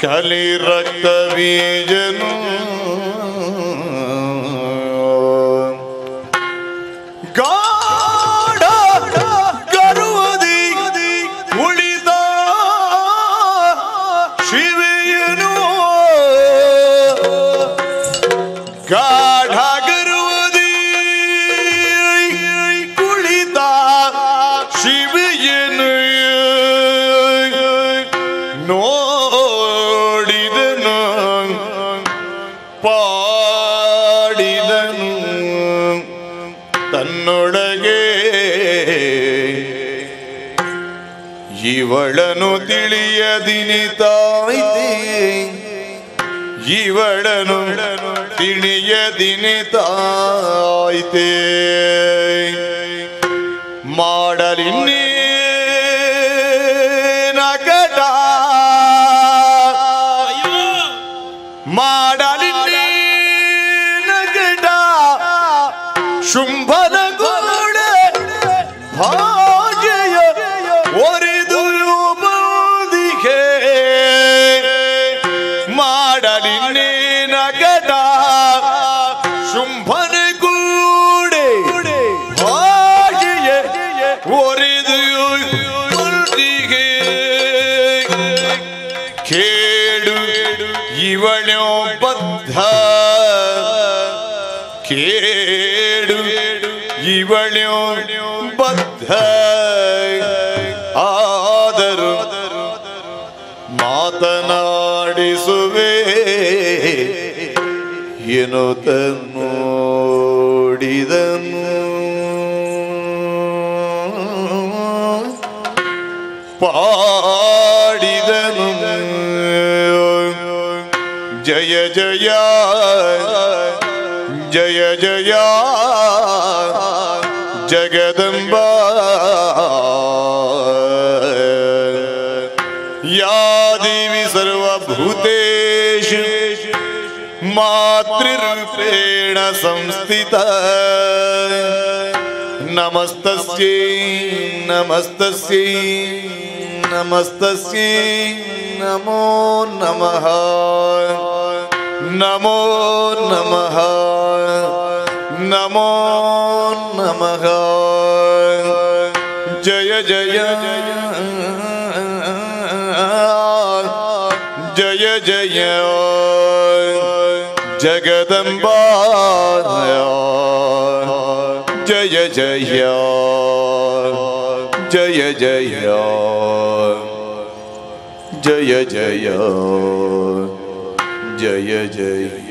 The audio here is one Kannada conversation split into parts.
ಕಲಿ ರಕ್ತ ಬೀಜನು ಗಾಢ ಗರುವದಿ ಉಳಿದ ಶಿವೆಯನು ಗಾಢ ಗರುವದಿ ಕುಳಿತ ಶಿವೆಯನು ನೋಡಿದನು ಪಾಡಿದನು ತನ್ನೊಳಗೆ ಇವಳನು ತಿಳಿಯದಿನಿತಾಯ್ತೆ ಇವಳನು ತಿಳಿಯದಿನಿತಾಯ್ತೆ ಮಾಡಲಿನ್ನೇ ನಗಟ ಮಾಡಲಿನ್ನೇ ನಗಟ ಶುಂಭನ ಗೋಡ ಭಾಗ್ಯ ಒರಿದು ಬಂದಿಗೆ ಮಾಡಲಿನ್ನೇ ನಗಟ ಶುಂಭನ ಗೂಡೆ ಭಾಗ್ಯ ಒರಿದು ಬಂದಿಗೆ ಕೇಳು ಇವಳೋ ಬದ್ಧ ಕೇಡು ಇವಳೋ ಬದ್ಧ ಆದರು ಮಾತನಾಡಿಸುವೆ ಎನ್ನುತ್ತ ನೋಡಿದನು ಪಾಡಿದನು ಜಯ ಜಯ ಜಯ ಜಯ ಜಗದಂಬ ಯಾ ದೇವಿ ಸರ್ವಭೂತೇಷು ಮಾತೃರೂಪೇಣ ಸಂಸ್ಥಿತ ನಮಸ್ತಸ್ಯೈ ನಮಸ್ತಸ್ಯೈ ನಮಸ್ತಸ್ಯೈ ನಮೋ ನಮಃ ನಮೋ ನಮಃ ನಮೋ ನಮಃ ಜಯ ಜಯ ಜಯ ಜಯ ಜಗದಂಬಾ ಜಯ ಜಯ ಜಯ ಜಯ ಜಯ ಜಯ ಜಯ ಜಯ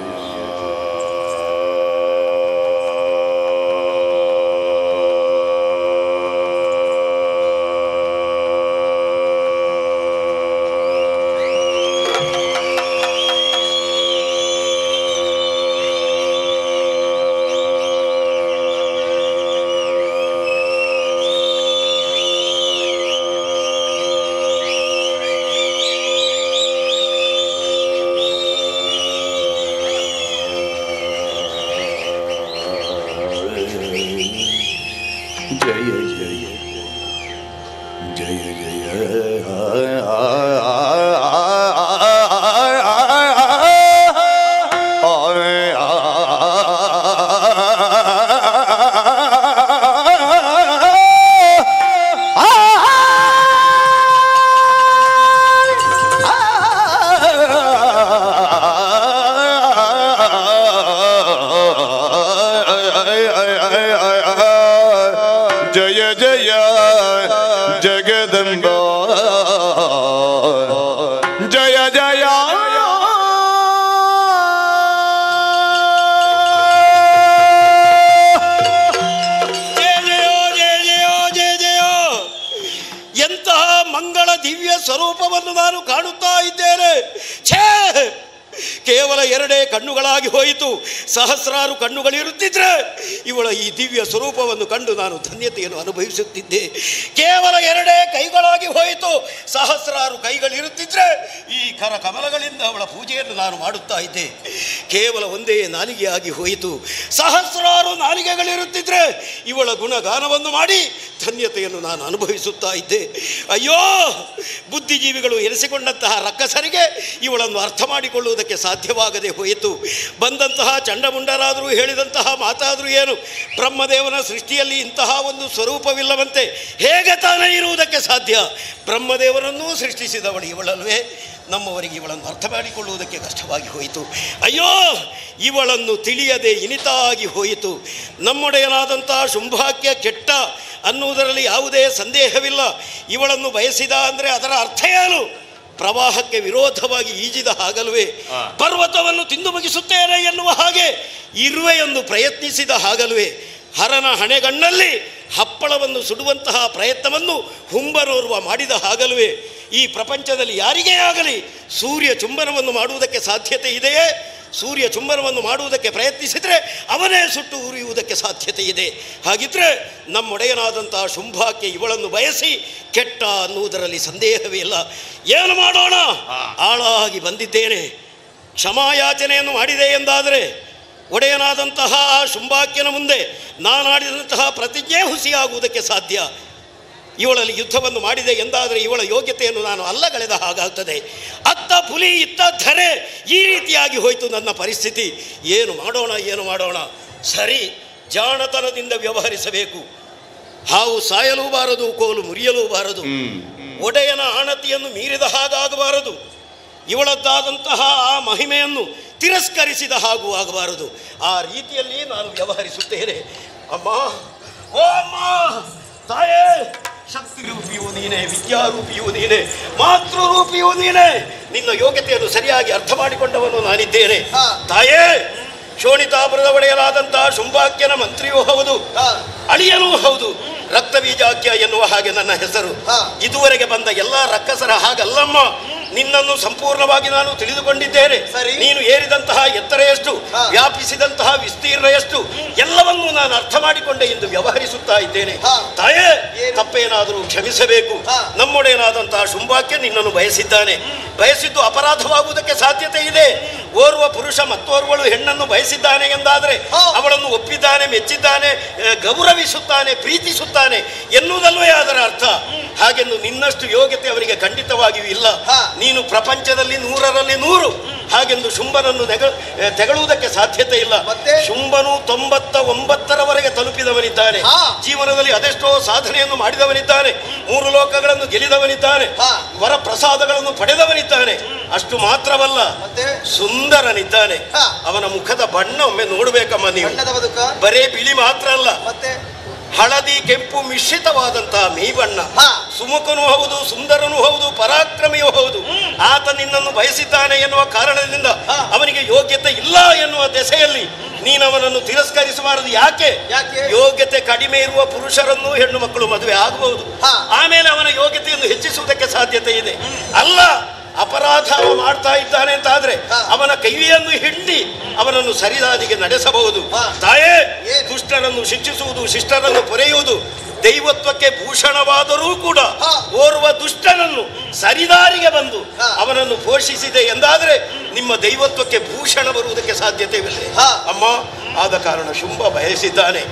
ಜಯ ಜಯ ಜಯ ಜಯ ಜಯ ಜಗದಂಬ ಜಯ ಜಯ ಜಯ ಜಯೋ ಜಯ ಜಯೋ ಜಯ ಜಯೋ ಎಂತಹ ಮಂಗಳ ದಿವ್ಯ ಸ್ವರೂಪವನ್ನು ನಾನು ಕಾಣುತ್ತಾ ಇದ್ದೇನೆ ಛೇ ಕೇವಲ ಎರಡೇ ಕಣ್ಣುಗಳಾಗಿ ಹೋಯಿತು ಸಹಸ್ರಾರು ಕಣ್ಣುಗಳಿರುತ್ತಿದ್ರೆ ಇವಳ ಈ ದಿವ್ಯ ಸ್ವರೂಪವನ್ನು ಕಂಡು ನಾನು ಧನ್ಯತೆಯನ್ನು ಅನುಭವಿಸುತ್ತಿದ್ದೆ ಕೇವಲ ಎರಡೇ ಕೈಗಳಾಗಿ ಹೋಯಿತು ಸಹಸ್ರಾರು ಕೈಗಳಿರುತ್ತಿದ್ರೆ ಈ ಕರ ಕಮಲಗಳಿಂದ ಅವಳ ಪೂಜೆಯನ್ನು ನಾನು ಮಾಡುತ್ತಾ ಇದ್ದೆ ಕೇವಲ ಒಂದೇ ನಾಲಿಗೆಯಾಗಿ ಹೋಯಿತು ಸಹಸ್ರಾರು ನಾಲಿಗೆಗಳಿರುತ್ತಿದ್ರೆ ಇವಳ ಗುಣಗಾನವನ್ನು ಮಾಡಿ ಧನ್ಯತೆಯನ್ನು ನಾನು ಅನುಭವಿಸುತ್ತಾ ಇದ್ದೆ ಅಯ್ಯೋ ಬುದ್ಧಿಜೀವಿಗಳು ಎನಿಸಿಕೊಂಡಂತಹ ರಕ್ಕಸರಿಗೆ ಇವಳನ್ನು ಅರ್ಥ ಮಾಡಿಕೊಳ್ಳುವುದಕ್ಕೆ ಸಾಧ್ಯವಾಗದೆ ಹೋಯಿತು ಬಂದಂತಹ ಚಂಡಮುಂಡರಾದರೂ ಹೇಳಿದಂತಹ ಮಾತಾದರೂ ಏನು ಬ್ರಹ್ಮದೇವನ ಸೃಷ್ಟಿಯಲ್ಲಿ ಇಂತಹ ಒಂದು ಸ್ವರೂಪವಿಲ್ಲವಂತೆ ಹೇಗೆ ತಾನೇ ಇರುವುದಕ್ಕೆ ಸಾಧ್ಯ ಬ್ರಹ್ಮದೇವರನ್ನೂ ಸೃಷ್ಟಿಸಿದವಳು ಇವಳಲ್ವೇ ನಮ್ಮವರಿಗೆ ಇವಳನ್ನು ಅರ್ಥ ಮಾಡಿಕೊಳ್ಳುವುದಕ್ಕೆ ಕಷ್ಟವಾಗಿ ಹೋಯಿತು ಅಯ್ಯೋ ಇವಳನ್ನು ತಿಳಿಯದೆ ಇನಿತಾಗಿ ಹೋಯಿತು ನಮ್ಮೊಡೆಯನಾದಂಥ ಶುಂಭಾಕ್ಯ ಕೆಟ್ಟ ಅನ್ನುವುದರಲ್ಲಿ ಯಾವುದೇ ಸಂದೇಹವಿಲ್ಲ ಇವಳನ್ನು ಬಯಸಿದ ಅಂದರೆ ಅದರ ಅರ್ಥ ಏನು ಪ್ರವಾಹಕ್ಕೆ ವಿರೋಧವಾಗಿ ಈಜಿದ ಹಾಗಲ್ವೇ ಪರ್ವತವನ್ನು ತಿಂದು ಮುಗಿಸುತ್ತೇನೆ ಎನ್ನುವ ಹಾಗೆ ಇರುವೆಯೊಂದು ಪ್ರಯತ್ನಿಸಿದ ಹಾಗಲ್ವೇ ಹರನ ಹಣೆಗಣ್ಣಲ್ಲಿ ಹಪ್ಪಳವನ್ನು ಸುಡುವಂತಹ ಪ್ರಯತ್ನವನ್ನು ಹುಂಬರೋರ್ವ ಮಾಡಿದ ಹಾಗಲ್ವೇ ಈ ಪ್ರಪಂಚದಲ್ಲಿ ಯಾರಿಗೇ ಆಗಲಿ ಸೂರ್ಯ ಚುಂಬನವನ್ನು ಮಾಡುವುದಕ್ಕೆ ಸಾಧ್ಯತೆ ಇದೆಯೇ ಸೂರ್ಯ ಚುಂಬನವನ್ನು ಮಾಡುವುದಕ್ಕೆ ಪ್ರಯತ್ನಿಸಿದರೆ ಅವನೇ ಸುಟ್ಟು ಉರಿಯುವುದಕ್ಕೆ ಸಾಧ್ಯತೆ ಇದೆ ಹಾಗಿದ್ರೆ ನಮ್ಮೊಡೆಯನಾದಂತಹ ಶುಂಭಾಕ್ಕೆ ಇವಳನ್ನು ಬಯಸಿ ಕೆಟ್ಟ ಅನ್ನುವುದರಲ್ಲಿ ಸಂದೇಹವೇ ಇಲ್ಲ ಏನು ಮಾಡೋಣ ಆಳಾಗಿ ಬಂದಿದ್ದೇನೆ ಕ್ಷಮಾಯಾಚನೆಯನ್ನು ಮಾಡಿದೆ ಎಂದಾದರೆ ಒಡೆಯನಾದಂತಹ ಆ ಶುಂಭಾಕ್ಯನ ಮುಂದೆ ನಾನಾಡಿದಂತಹ ಪ್ರತಿಜ್ಞೆ ಹುಸಿಯಾಗುವುದಕ್ಕೆ ಸಾಧ್ಯ ಇವಳಲ್ಲಿ ಯುದ್ಧವನ್ನು ಮಾಡಿದೆ ಎಂದಾದರೆ ಇವಳ ಯೋಗ್ಯತೆಯನ್ನು ನಾನು ಅಲ್ಲಗಳೆದ ಹಾಗಾಗ್ತದೆ ಅತ್ತ ಪುಲಿ ಇತ್ತ ಧರೆ ಈ ರೀತಿಯಾಗಿ ಹೋಯಿತು ನನ್ನ ಪರಿಸ್ಥಿತಿ ಏನು ಮಾಡೋಣ ಏನು ಮಾಡೋಣ ಸರಿ ಜಾಣತನದಿಂದ ವ್ಯವಹರಿಸಬೇಕು ಹಾವು ಸಾಯಲೂ ಬಾರದು ಕೋಲು ಮುರಿಯಲೂ ಬಾರದು ಒಡೆಯನ ಆಣತಿಯನ್ನು ಮೀರಿದ ಹಾಗಾಗಬಾರದು ಇವಳದ್ದಾದಂತಹ ಆ ಮಹಿಮೆಯನ್ನು ತಿರಸ್ಕರಿಸಿದ ಹಾಗೂ ಆಗಬಾರದು ಆ ರೀತಿಯಲ್ಲಿ ನಾನು ವ್ಯವಹರಿಸುತ್ತೇನೆ ಅಮ್ಮ ಓ ಅಮ್ಮ ತಾಯೇ ಶಕ್ತಿ ರೂಪಿಯೂ ನೀನೇ ವಿದ್ಯಾರೂಪಿಯೂ ನೀನೇ ಮಾತೃರೂಪಿಯೂ ನೀನೇ ನಿನ್ನ ಯೋಗ್ಯತೆಯನ್ನು ಸರಿಯಾಗಿ ಅರ್ಥ ಮಾಡಿಕೊಂಡವನು ನಾನಿದ್ದೇನೆ ಹಾ. ತಾಯೇ ಶೋಣಿತಾಪುರದ ಒಡೆಯಲಾದಂತಹ ಶುಂಭಾಕ್ಯನ ಮಂತ್ರಿಯೂ ಹೌದು ಹಾ. ಅಳಿಯನೂ ಹೌದು ರಕ್ತಬೀಜಾಕ್ಯ ಎನ್ನುವ ಹಾಗೆ ನನ್ನ ಹೆಸರು ಹಾ. ಇದುವರೆಗೆ ಬಂದ ಎಲ್ಲ ರಕ್ಕಸರ ಹಾಗಲ್ಲಮ್ಮ ನಿನ್ನನ್ನು ಸಂಪೂರ್ಣವಾಗಿ ನಾನು ತಿಳಿದುಕೊಂಡಿದ್ದೇನೆ ಸರಿ. ನೀನು ಏರಿದಂತಹ ಎತ್ತರ ಎಷ್ಟು ಹಾ. ವ್ಯಾಪಿಸಿದಂತಹ ವಿಸ್ತೀರ್ಣ ಎಷ್ಟು ಎಲ್ಲವನ್ನೂ ನಾನು ಅರ್ಥ ಮಾಡಿಕೊಂಡೆ ಎಂದು ವ್ಯವಹರಿಸುತ್ತಾ ಇದ್ದೇನೆ ಹಾ. ತಾಯೇ ಏನು? ತಪ್ಪೇನಾದರೂ ಕ್ಷಮಿಸಬೇಕು ಹಾ. ನಮ್ಮೊಡೆಯನಾದಂತಹ ಶುಂಭಾಕ್ಕೆ ನಿನ್ನನ್ನು ಬಯಸಿದ್ದಾನೆ ಬಯಸಿದ್ದು ಅಪರಾಧವಾಗುವುದಕ್ಕೆ ಸಾಧ್ಯತೆ ಇದೆ ಓರ್ವ ಪುರುಷ ಮತ್ತೋರ್ವಳು ಹೆಣ್ಣನ್ನು ಬಯಸಿದ್ದಾನೆ ಎಂದಾದರೆ ಹಾ. ಅವಳನ್ನು ಒಪ್ಪಿದ್ದಾನೆ ಮೆಚ್ಚಿದ್ದಾನೆ ಆ, ಗೌರವಿಸುತ್ತಾನೆ ಪ್ರೀತಿಸುತ್ತಾನೆ ಎನ್ನುವುದಲ್ವೇ ಅದರ ಅರ್ಥ ಹಾಗೆಂದು ನಿನ್ನಷ್ಟು ಯೋಗ್ಯತೆ ಅವನಿಗೆ ಖಂಡಿತವಾಗಿಯೂ ಇಲ್ಲ ಹಾ. ನೀನು ಪ್ರಪಂಚದಲ್ಲಿ ನೂರರಲ್ಲಿ ನೂರು ಹಾಗೆಂದು ಶುಂಭನನ್ನು ನೆಗ ಆ, ತೆಗಳುವುದಕ್ಕೆ ಸಾಧ್ಯತೆ ಇಲ್ಲ ಮತ್ತೆ? ಶುಂಭನು ತೊಂಬತ್ತ ಒಂಬತ್ತರವರೆಗೆ ತಲುಪಿದವನಿದ್ದಾನೆ ಹಾ. ಜೀವನದಲ್ಲಿ ಅದೆಷ್ಟೋ ಸಾಧನೆಯನ್ನು ಮಾಡಿದವನಿದ್ದಾನೆ ಮೂರು ಲೋಕಗಳನ್ನು ಗೆಲಿದವನಿದ್ದಾನೆ ಹಾ. ವರ ಪ್ರಸಾದಗಳನ್ನು ಪಡೆದವನಿದ್ದಾನೆ ಅಷ್ಟು ಮಾತ್ರವಲ್ಲ ಮತ್ತೆ ಸುಂದರನಿದ್ದಾನೆ ಹಾ. ಅವನ ಮುಖದ ಬಣ್ಣ ಒಮ್ಮೆ ನೋಡ್ಬೇಕಮ್ಮ ನೀವು ಬಣ್ಣದ ಬದುಕ ಬರೇ ಬಿಳಿ ಮಾತ್ರ ಅಲ್ಲ ಮತ್ತೆ ಹಳದಿ ಕೆಂಪು ಮಿಶ್ರಿತವಾದಂತಹ ಮೀ ಬಣ್ಣ ಹಾ. ಸುಮುಖನೂ ಹೌದು ಸುಂದರನೂ ಹೌದು ಪರಾಕ್ರಮಿಯೂ ಹೌದು ಆತ ನಿನ್ನನ್ನು ಬಯಸಿದ್ದಾನೆ ಎನ್ನುವ ಕಾರಣದಿಂದ ಹಾ. ಅವನಿಗೆ ಯೋಗ್ಯತೆ ಇಲ್ಲ ಎನ್ನುವ ದೆಸೆಯಲ್ಲಿ ನೀನು ಅವನನ್ನು ತಿರಸ್ಕರಿಸಬಾರದು ಯಾಕೆ ಯಾಕೆ? ಯೋಗ್ಯತೆ ಕಡಿಮೆ ಇರುವ ಪುರುಷರನ್ನು ಹೆಣ್ಣು ಮಕ್ಕಳು ಮದುವೆ ಆಗಬಹುದು ಹಾ. ಆಮೇಲೆ ಅವನ ಯೋಗ್ಯತೆಯನ್ನು ಹೆಚ್ಚಿಸುವುದಕ್ಕೆ ಸಾಧ್ಯತೆ ಇದೆ ಅಲ್ಲ ಅಪರಾಧ ಅವ ಮಾಡ್ತಾ ಇದ್ದಾನೆ ಅಂತಾದ್ರೆ ಹಾ. ಅವನ ಕೈಯನ್ನು ಹಿಂಡಿ ಅವನನ್ನು ಸರಿದಾದಿಗೆ ನಡೆಸಬಹುದು ಹಾ. ತಾಯೇ ಏನು? ದುಷ್ಟರನ್ನು ಶಿಕ್ಷಿಸುವುದು ಶಿಷ್ಟರನ್ನು ಪೊರೆಯುವುದು ದೈವತ್ವಕ್ಕೆ ಭೂಷಣವಾದರೂ ಕೂಡ ಹಾ. ಓರ್ವ ದುಷ್ಟನನ್ನು ಸರಿದಾರಿಗೆ ಬಂದು ಹಾ. ಅವನನ್ನು ಪೋಷಿಸಿದೆ ಎಂದಾದರೆ ನಿಮ್ಮ ದೈವತ್ವಕ್ಕೆ ಭೂಷಣ ಬರುವುದಕ್ಕೆ ಸಾಧ್ಯತೆವಿಲ್ಲ ಹಾ. ಅಮ್ಮ ಆದ ಕಾರಣ ಶುಂಭ ಬಯಸಿದ್ದಾನೆ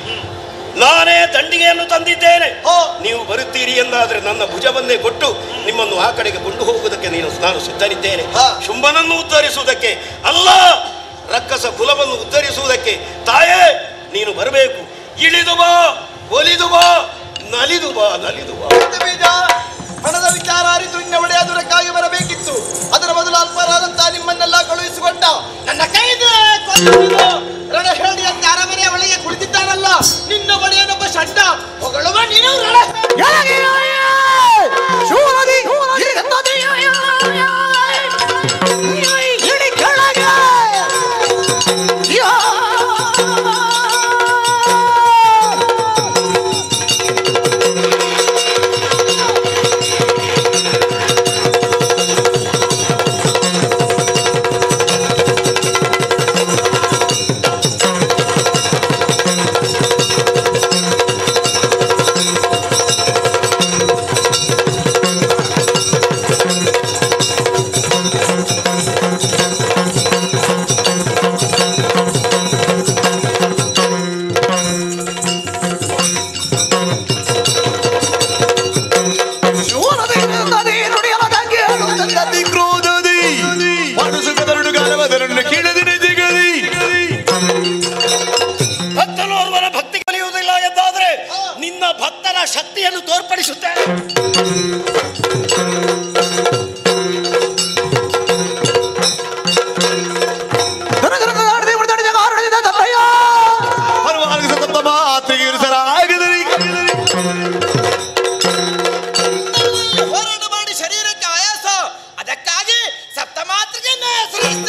ನಾನೇ ದಂಡಿಗೆಯನ್ನು ತಂದಿದ್ದೇನೆ ಹೋ. ನೀವು ಬರುತ್ತೀರಿ ಎಂದಾದರೆ ನನ್ನ ಭುಜವನ್ನೇ ಕೊಟ್ಟು ನಿಮ್ಮನ್ನು ಆ ಕಡೆಗೆ ಕೊಂಡು ಹೋಗುವುದಕ್ಕೆ ನೀನು ನಾನು ಸಿದ್ಧನಿದ್ದೇನೆ ಹಾ. ಶುಂಭನನ್ನು ಉದ್ಧರಿಸುವುದಕ್ಕೆ ಅಲ್ಲ ರಕ್ಕಸ ಕುಲವನ್ನು ಉದ್ಧರಿಸುವುದಕ್ಕೆ ತಾಯೇ ನೀನು ಬರಬೇಕು ಇಳಿದು ಬಾ ಒಲಿದು ಬಾ ನಲಿದು ಬಾ ನಲಿದು ಬಾ ಮತ್ತೆ ಬೀಜ ಹಣದ ವಿಚಾರ ಅರಿತು ನಿನ್ನ ಒಡೆಯದುರಕ್ಕಾಗಿ ಬರಬೇಕಿತ್ತು ಅದರ ಬದಲು ಅಲ್ಪರಾದಂತಹ ನಿಮ್ಮನ್ನೆಲ್ಲ ಕಳುಹಿಸಿಕೊಂಡ ನನ್ನ ಕೈಗೆ ಕೊಂದು ರಣಹೇಳಿಯಂತೆ ಅರಮನೆಯ ಒಳಗೆ ಕುಳಿತಿದ್ದಾನಲ್ಲ ನಿನ್ನ ಒಡೆಯನೊಬ್ಬ ಷಡ್ಡ ಹೊಗಳುವ ನೀನು ರಣ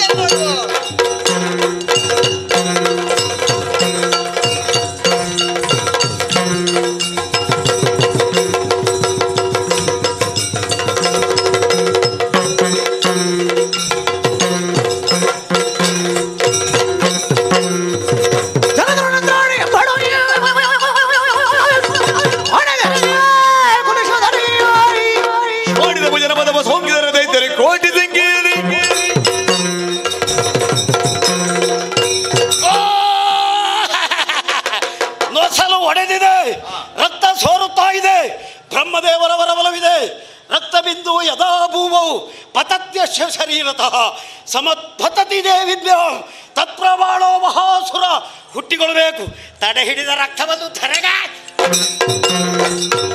ಮಾಡಿದ ಭುಜನ ಪದವ ಸೋಂಕಿದರ ದೈತ್ಯರಿ ಕೋಟಿ ಸಂಗೀರಿ ನೊಸಲು ಒಡೆದಿದೆ ರಕ್ತ ಸೋರುತ್ತಾ ಇದೆ ಬ್ರಹ್ಮದೇವರ ವರಬಲವಿದೆ ರಕ್ತ ಬಿಂದು ಯದಾ ಭೂಮೌ ಪತತ್ಯ ಶರೀರತಃ ಸಮತ್ಪತತಿ ದೇವಿದ್ಯ ತತ್ಪ್ರಮಾಣೋ ಮಹಾಸುರ ಹುಟ್ಟಿಕೊಳ್ಬೇಕು ತಡೆ ಹಿಡಿದ ರಕ್ತವನ್ನು ಧರೆಗ